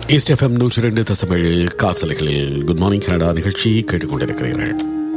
east FM நூற்றி ரெண்டு தசமேழு காசலைகளில் குட் மார்னிங் கனடா நிகழ்ச்சி கேட்டுக்கொண்டிருக்கிறீர்கள்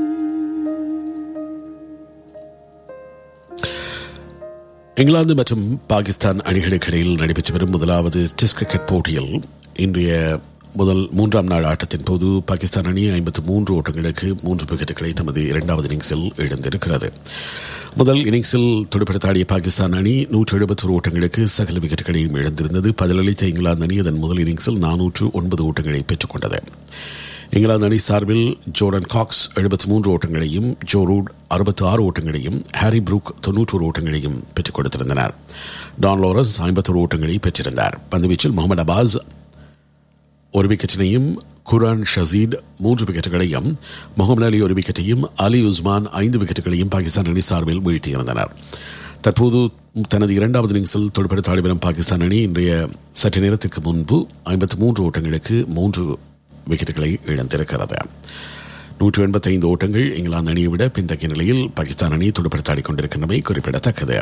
இங்கிலாந்து மற்றும் பாகிஸ்தான் அணிகளுக்கு இடையில் நடைபெற்று வரும் முதலாவது டெஸ்ட் கிரிக்கெட் போட்டியில் இன்றைய முதல் மூன்றாம் நாள் ஆட்டத்தின் போது பாகிஸ்தான் அணி ஐம்பத்து மூன்று ஓட்டங்களுக்கு மூன்று விக்கெட்டுகளை தமது இரண்டாவது இன்னிங்ஸில் இழந்திருக்கிறது முதல் இன்னிங்ஸில் துடுப்படுத்தாடிய பாகிஸ்தான் அணி நூற்று எழுபத்தொரு ஓட்டங்களுக்கு சகல விக்கெட்டுகளையும் இழந்திருந்தது பதிலளித்த இங்கிலாந்து அணி அதன் முதல் இன்னிங்ஸில் நானூற்று ஒன்பது ஓட்டங்களை பெற்றுக் கொண்டது இங்கிலாந்து அணி சார்பில் ஜோர்டன் காக்ஸ் எழுபத்தி மூன்று ஓட்டங்களையும் ஜோ ரூட் அறுபத்தி ஆறு ஓட்டங்களையும் ஹாரி புரூக் தொன்னூற்றோரு ஓட்டங்களையும் பெற்றுக் கொடுத்திருந்தனர் டான் லாரன்ஸ் ஐம்பத்தொரு ஓட்டங்களை பெற்றிருந்தார் பந்துவீச்சில் முகமது அபாஸ் ஒரு விக்கெட்டினையும் குரான் ஷசீத் மூன்று விக்கெட்டுகளையும் முகமது அலி ஒரு விக்கெட்டையும் அலி உஸ்மான் ஐந்து விக்கெட்டுகளையும் பாகிஸ்தான் அணி சார்பில் வீழ்த்தியிருந்தனர் தற்போது தனது இரண்டாவது இன்னிங்ஸில் தொடுப்படுத்த ஆடிவரும் பாகிஸ்தான் அணி இன்றைய சற்று நேரத்திற்கு முன்பு ஐம்பத்தி மூன்று ஓட்டங்களுக்கு மூன்று விக்கெட்டுகளை இழந்திருக்கிறது நூற்று எண்பத்தைந்து ஓட்டங்கள் இங்கிலாந்து அணியை விட பின்தங்கிய நிலையில் பாகிஸ்தான் அணி துடுப்படுத்தாடிக் கொண்டிருக்கின்றமை குறிப்பிடத்தக்கது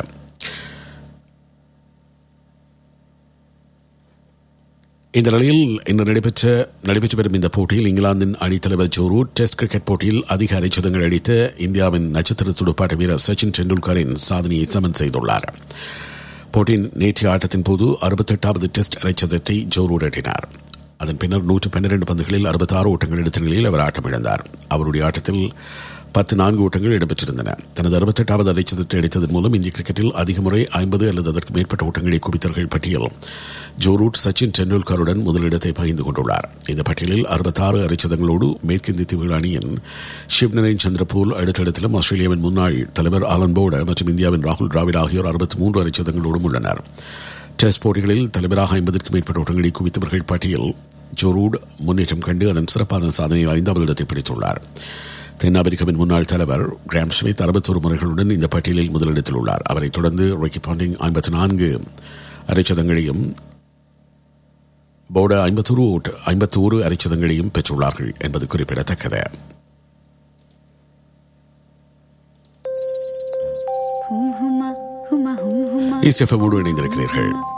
இந்த நிலையில் இன்று நடைபெற்ற நடைபெற்று வரும் இந்த போட்டியில் இங்கிலாந்தின் அணித்தலைவர் ஜோரூ டெஸ்ட் கிரிக்கெட் போட்டியில் அதிக அரைச்சதங்கள் அடித்த இந்தியாவின் நட்சத்திர துடுப்பாட்ட வீரர் சச்சின் டெண்டுல்கரின் சாதனையை சமன் செய்துள்ளார் போட்டியின் நேற்றைய ஆட்டத்தின் போது அறுபத்தெட்டாவது டெஸ்ட் அரைச்சதத்தை ஜோரூட் எட்டினார் அதன் பின்னர் நூற்று பன்னிரண்டு பந்துகளில் அறுபத்தாறு ஓட்டங்கள் எடுத்த நிலையில் அவர் ஆட்டம் இழந்தார் அவருடைய ஆட்டத்தில் பத்து நான்கு ஓட்டங்கள் இடம்பெற்றிருந்தன தனது அறுபத்தெட்டாவது அரைச்சதத்தை அடித்ததன் மூலம் இந்திய கிரிக்கெட்டில் அதிக முறை ஐம்பது அல்லது அதற்கு மேற்பட்ட ஓட்டங்களை குவித்தவர்கள் பட்டியல் ஜோரூட் சச்சின் டெண்டுல்கருடன் முதலிடத்தை பகிர்ந்து கொண்டுள்ளார் இந்த பட்டியலில் அறுபத்தாறு அரைச்சதங்களோடு மேற்கிந்திய தீவுகள் அணியின் சிவ்நரேன் சந்திரபூல் அடுத்த இடத்திலும் ஆஸ்திரேலியாவின் முன்னாள் தலைவர் ஆலன் போட மற்றும் இந்தியாவின் ராகுல் டிராவிட் ஆகியோர் அறுபத்தி மூன்று அரைச்சதங்களோடும் உள்ளனர் டெஸ்ட் போட்டிகளில் தலைவராக ஐம்பதற்கும் மேற்பட்ட ஓட்டங்களை குவித்தவர்கள் பட்டியல் ஜோரூட் முன்னேற்றம் கண்டு அதன் சிறப்பான சாதனையில் ஐந்தாவது இடத்தை பிடித்துள்ளார் தென்னாப்பிரிக்காவின் முன்னாள் தலைவர் கிராம் ஸ்மித் அறுபத்தொரு முறைகளுடன் இந்த பட்டியலில் முதலிடத்தில் உள்ளார் அவரைத் தொடர்ந்து ரொக்கி பாண்டிங் ஐம்பத்தி நான்கு அரைச்சதங்களையும் போட ஐம்பத்தொரு ஓட்டு ஐம்பத்தோரு அரைச்சதங்களையும் பெற்றுள்ளார்கள் என்பது குறிப்பிடத்தக்கது ஈஸ்ட் எஃப்எம்மோடு இணைந்திருக்கிறீர்கள்